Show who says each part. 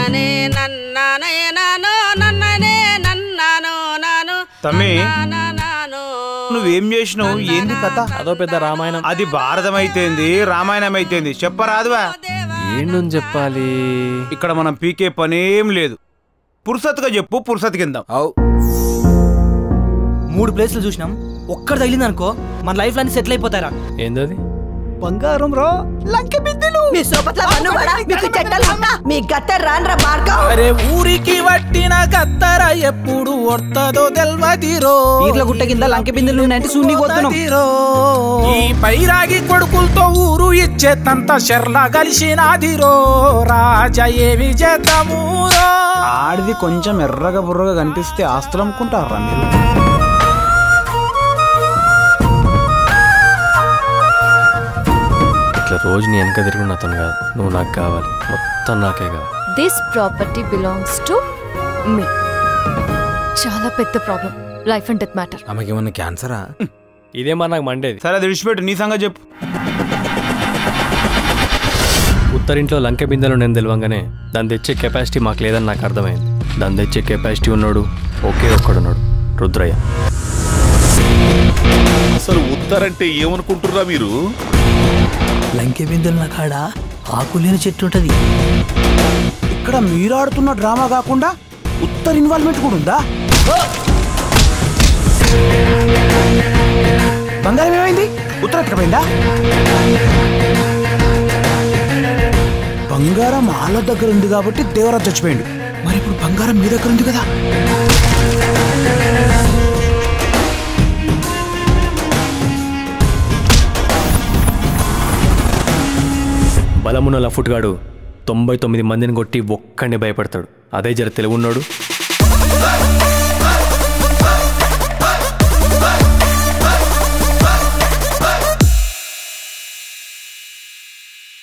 Speaker 1: నన్ననే నన్ననే నాను నన్ననే నన్నాను నాను
Speaker 2: తమ్మి
Speaker 1: నాను
Speaker 2: నువ్వేం చేసినావు ఏంది కథ
Speaker 3: అదో పెద్ద రామాయణం
Speaker 2: అది భారతం అయితేంది రామాయణం అయితేంది చెప్పరాదువా
Speaker 3: ఏంటని చెప్పాలి
Speaker 2: ఇక్కడ మనం పీకే పనేం లేదు పురుసత్తుగా చెప్పు పురుసత్ కింద
Speaker 4: అవు మూడు ప్లేస్లు చూసినాం ఒక్కడ తగిలింది అనుకో మన లైఫ్ అన్ని సెటిల్ అయిపోతారా
Speaker 3: ఏందది
Speaker 4: బంగారం రా లంకె బిందెలు
Speaker 1: మీ సోపట్ల మనుగడ మీకు చెట్టలు ఉన్నా మీ గట్ట రాన్రా మార్గం
Speaker 5: అరే ఊరికి వట్టిన కత్తర ఎప్పుడు వస్తదో తెల్వదిరో
Speaker 4: పీర్ల గుట్ట కింద లంకె బిందెలు ఉన్నాయంటే శూన్యకి పోతున్నాం
Speaker 5: తెల్వదిరో. ఈ పైరాగి కొడుకులతో ఊరు ఇచ్చేతంత షెర్ల కలిసినాదిరో రాజా ఏమి చేద్దామురో
Speaker 2: ఆడిది కొంచెం ఎర్రగా బుర్రగా కనిపిస్తే ఆస్తులు అమ్ముకుంటారా మీరు
Speaker 3: ఇట్లా రోజు నీ వెనక తిరిగి అతను కాదు నువ్వు నాకు కావాలి మొత్తం నాకే కావాలి
Speaker 6: this property belongs to me చాలా పెద్ద problem life and death matter
Speaker 4: ఆమెకి ఏమన్నా క్యాన్సరా
Speaker 3: ఇదే మరి నాకు మండేది
Speaker 2: సరే అది విడిచిపెట్టు నీ సంగతి చెప్పు
Speaker 3: ఉత్తరింట్లో లంకె బిందెలు నేను తెలియంగానే దాన్ని తెచ్చే కెపాసిటీ మాకు లేదని నాకు అర్థమైంది దాన్ని తెచ్చే కెపాసిటీ ఉన్నాడు ఒకే ఒక్కడున్నాడు రుద్రయ్య
Speaker 7: అసలు ఉత్తరంటే ఏమనుకుంటుర్రా మీరు
Speaker 4: లంకె బిందెలు నా కాడ ఆకులేని చెట్టు ఉంటది
Speaker 2: ఇక్కడ మీరు ఆడుతున్న డ్రామా కాకుండా ఉత్తర ఇన్వాల్వ్మెంట్ కూడా ఉందా బంగారం ఏమైంది ఉత్తర ఎక్కడపోయిందా బంగారం వాళ్ళ దగ్గర ఉంది కాబట్టి దేవరాజ్ చచ్చిపోయిండు మరి ఇప్పుడు బంగారం మీ దగ్గర ఉంది కదా
Speaker 3: బలమున్న లఫుట్ గాడు తొంభై తొమ్మిది మందిని కొట్టి ఒక్కడిని భయపడతాడు అదే జర తెలుగున్నాడు